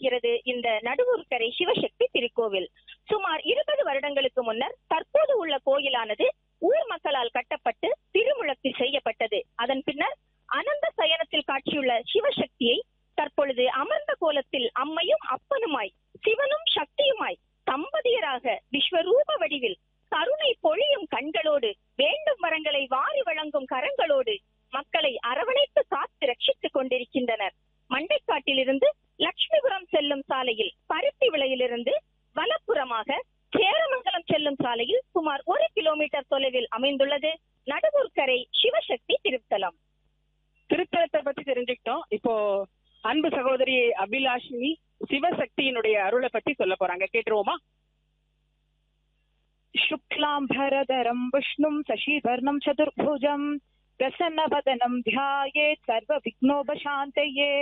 விளங்குகிறது இந்த நடுவூர்கரை சிவசக்தி திருக்கோவில் சுமார் இருபது வருடங்களுக்கு முன்னர் தற்போது உள்ள கோயிலானது ஊர் மக்களால் கட்டப்பட்டு திருமுழக்கு செய்யப்பட்டது அதன் பின்னர் அனந்த சயனத்தில் காட்சியுள்ள சிவசக்தியை தற்பொழுது அமர்ந்த கோலத்தில் அம்மையும் அப்பனுமாய் சிவனும் சக்தியுமாய் தம்பதியராக விஸ்வரூப வடிவில் கருணை பொழியும் கண்களோடு வேண்டும் வரங்களை வாரி வழங்கும் கரங்களோடு மக்களை அரவணைத்து காத்து ரட்சித்துக் கொண்டிருக்கின்றனர் மண்டைக்காட்டிலிருந்து லட்சுமிபுரம் செல்லும் சாலையில் பருத்தி விலையிலிருந்து வலப்புறமாக சேரமங்கலம் செல்லும் சாலையில் சுமார் ஒரு கிலோமீட்டர் தொலைவில் அமைந்துள்ளது நடுவூர்கரை சிவசக்தி திருத்தலம் திருத்தலத்தை பத்தி தெரிஞ்சுக்கிட்டோம் இப்போ அன்பு சகோதரி அபிலாஷினி சிவசக்தியினுடைய அருளை பத்தி சொல்ல போறாங்க கேட்டுருவோமா शुक्लाम्भरधरं विष्णुं शशिवर्णं चतुर्भुजं பிரசன்னவதனம் தியாயே சர்வ விக்னோபசாந்தையே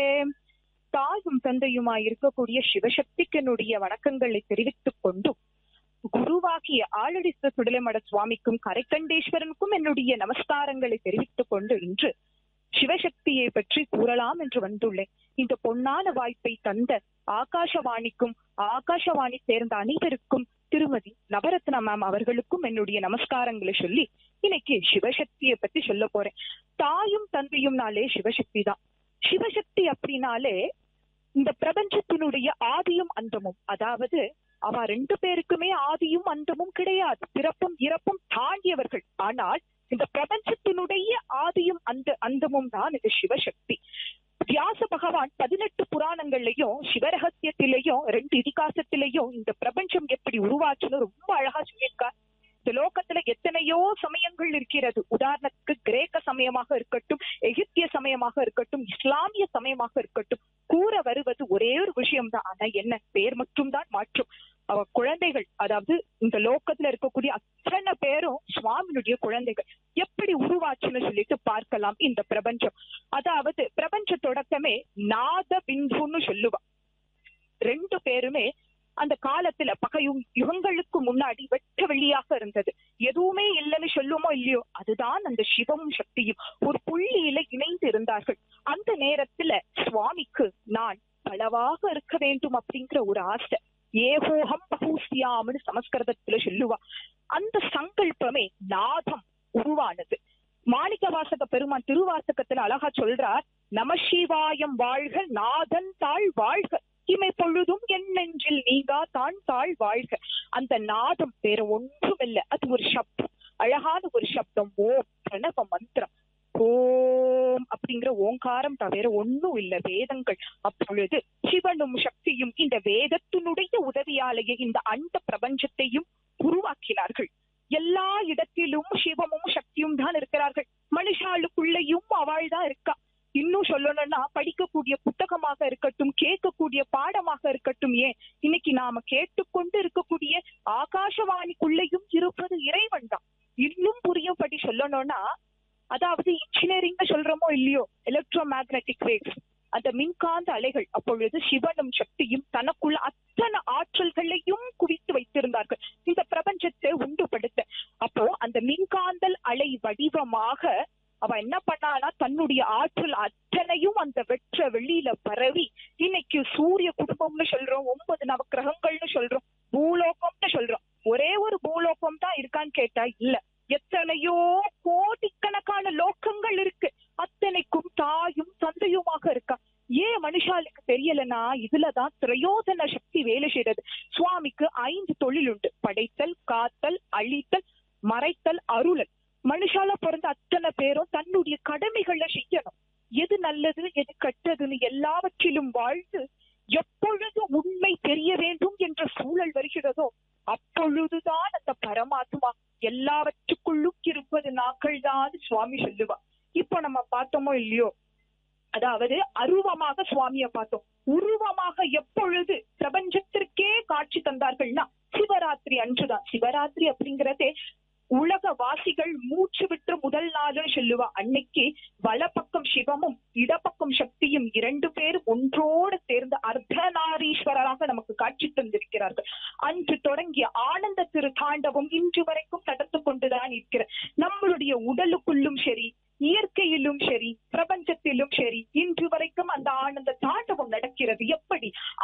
தாயும் தந்தையுமாய் இருக்கக்கூடிய சிவசக்திக்கனுடைய வணக்கங்களை தெரிவித்துக் கொண்டு குருவாகிய ஆளடி சுடலைமட சுவாமிக்கும் கரைக்கண்டேஸ்வரனுக்கும் என்னுடைய நமஸ்காரங்களை தெரிவித்துக் கொண்டு இன்று சிவசக்தியை பற்றி கூறலாம் என்று வந்துள்ளேன் இந்த பொன்னான வாய்ப்பை தந்த ஆகாஷவாணிக்கும் ஆகாஷவாணி சேர்ந்த அனைவருக்கும் திருமதி நவரத்னா மேம் அவர்களுக்கும் என்னுடைய நமஸ்காரங்களை சொல்லி இன்னைக்கு சிவசக்தியை பத்தி சொல்ல போறேன் தாயும் தந்தையும்னாலே சிவசக்தி தான் சிவசக்தி அப்படின்னாலே இந்த பிரபஞ்சத்தினுடைய ஆதியும் அந்தமும் அதாவது அவ ரெண்டு பேருக்குமே ஆதியும் அந்தமும் கிடையாது பிறப்பும் இறப்பும் தாண்டியவர்கள் ஆனால் இந்த பிரபஞ்சத்தினுடைய ஆதியும் அந்த அந்தமும் தான் இது சிவசக்தி வியாச பகவான் பதினெட்டு புராணங்கள்லயும் சிவரகசியத்திலையும் ரெண்டு இதிகாசத்திலையும் இந்த பிரபஞ்சம் எப்படி உருவாச்சுன்னு ரொம்ப அழகா சொல்லியிருக்கார் இந்த லோகத்துல எத்தனையோ சமயங்கள் இருக்கிறது உதாரணத்துக்கு கிரேக்க சமயமாக இருக்கட்டும் எகிப்திய சமயமாக இருக்கட்டும் இஸ்லாமிய சமயமாக இருக்கட்டும் கூற வருவது ஒரே ஒரு விஷயம் தான் ஆனா என்ன பேர் மட்டும் தான் மாற்றும் அவ குழந்தைகள் அதாவது இந்த லோக்கத்துல இருக்கக்கூடிய அத்தனை பேரும் சுவாமியுடைய குழந்தைகள் எப்படி உருவாச்சுன்னு சொல்லிட்டு பார்க்கலாம் இந்த பிரபஞ்சம் அதாவது பிரபஞ்ச தொடக்கமே நாத பிந்துன்னு சொல்லுவா ரெண்டு பேருமே அந்த காலத்துல பகையும் யுகங்களுக்கு முன்னாடி வெட்ட வெளியாக இருந்தது எதுவுமே இல்லைன்னு சொல்லுமோ இல்லையோ அதுதான் அந்த சிவமும் சக்தியும் ஒரு புள்ளியில இணைந்து இருந்தார்கள் அந்த நேரத்துல சுவாமிக்கு நான் பலவாக இருக்க வேண்டும் அப்படிங்கிற ஒரு ஆசை ஏகோகம் பகூசியாம்னு சமஸ்கிருதத்துல சொல்லுவா அந்த சங்கல்பமே நாதம் உருவானது மாணிக்க வாசக பெருமான் திருவாசகத்துல அழகா சொல்றார் நமசிவாயம் வாழ்க நாதன் தாழ் வாழ்க இமை பொழுதும் என் நெஞ்சில் நீங்கா தான் தாழ் வாழ்க அந்த நாதம் வேற ஒன்றும் இல்ல அது ஒரு சப்தம் அழகான ஒரு சப்தம் ஓம் பிரணவ மந்திரம் ஓம் அப்படிங்கிற ஓங்காரம் தவிர ஒண்ணும் இல்ல வேதங்கள் அப்பொழுது சிவனும் சக்தியும் இந்த வேதத்தினுடைய உதவியாலேயே இந்த அண்ட பிரபஞ்சத்தையும் உருவாக்கினார்கள் எல்லா இடத்திலும் சிவமும் சக்தியும் தான் இருக்கிறார்கள் மனுஷாளுக்குள்ளேயும் அவள் தான் இருக்கா இன்னும் சொல்லணும்னா படிக்கக்கூடிய புத்தகமாக இருக்கட்டும் கேட்கக்கூடிய பாடமாக இருக்கட்டும் ஏன் இன்னைக்கு நாம கேட்டுக்கொண்டு இருக்கக்கூடிய ஆகாசவாணிக்குள்ளேயும் இருப்பது இறைவன் தான் இன்னும் புரியும்படி சொல்லணும்னா அதாவது இன்ஜினியரிங் சொல்றோமோ இல்லையோ எலக்ட்ரோ மேக்னட்டிக் வேவ்ஸ் அந்த மின்காந்த அலைகள் அப்பொழுது சிவனும் சக்தியும் தனக்குள்ள அத்தனை ஆற்றல்களையும் குவித்து வைத்திருந்தார்கள் இந்த பிரபஞ்சத்தை உண்டுபடுத்த அப்போ அந்த மின்காந்தல் அலை வடிவமாக அவ என்ன பண்ணானா தன்னுடைய ஆற்றல் அத்தனையும் அந்த வெற்ற வெளியில பரவி இன்னைக்கு சூரிய குடும்பம்னு சொல்றோம் ஒன்பது நவக்கிரகங்கள்னு சொல்றோம் பூலோகம்னு சொல்றோம் ஒரே ஒரு பூலோகம் தான் இருக்கான்னு கேட்டா இல்ல எத்தனையோ கோடிக்கணக்கான லோக்கங்கள் இருக்கு அத்தனைக்கும் தாயும் தந்தையுமாக இருக்கா ஏன் மனுஷாளுக்கு தெரியலனா இதுலதான் திரையோதன சக்தி வேலை செய்யறது சுவாமிக்கு ஐந்து தொழில் உண்டு படைத்தல் காத்தல் அழித்தல் மறைத்தல் அருளல் மனுஷால பிறந்த அத்தனை பேரும் தன்னுடைய கடமைகளை செய்யணும் எது நல்லது எது கெட்டதுன்னு எல்லாவற்றிலும் வாழ்ந்து எப்பொழுது உண்மை தெரிய வேண்டும் என்ற சூழல் வருகிறதோ அப்பொழுதுதான் அந்த பரமாத்மா எல்லாவற்றுக்குள்ளும் இருப்பது நாக்கள் தான் சுவாமி சொல்லுவா இப்போ நம்ம பார்த்தோமோ இல்லையோ அதாவது அருவமாக சுவாமிய பார்த்தோம் உருவமாக எப்பொழுது பிரபஞ்சத்திற்கே காட்சி தந்தார்கள்னா சிவராத்திரி அன்றுதான் சிவராத்திரி அப்படிங்கறதே உலக வாசிகள் மூச்சு விட்டு முதல் நாள்னு சொல்லுவா அன்னைக்கு வலப்பக்கம் சிவமும் இடப்பக்கம் சக்தியும் இரண்டு பேரும் ஒன்றோடு சேர்ந்து அர்த்தநாரீஸ்வரராக நமக்கு காட்சி தந்திருக்கிறார்கள் அன்று தொடங்கிய ஆனந்த திரு தாண்டவம் இன்று வரைக்கும் நடந்து கொண்டுதான் இருக்கிற நம்மளுடைய உடலுக்குள்ளும் சரி இயற்கையிலும் சரி பிரபஞ்சத்திலும் சரி இன்று வரைக்கும் அந்த ஆனந்த தாண்டவம் நடக்கிறது எப்படி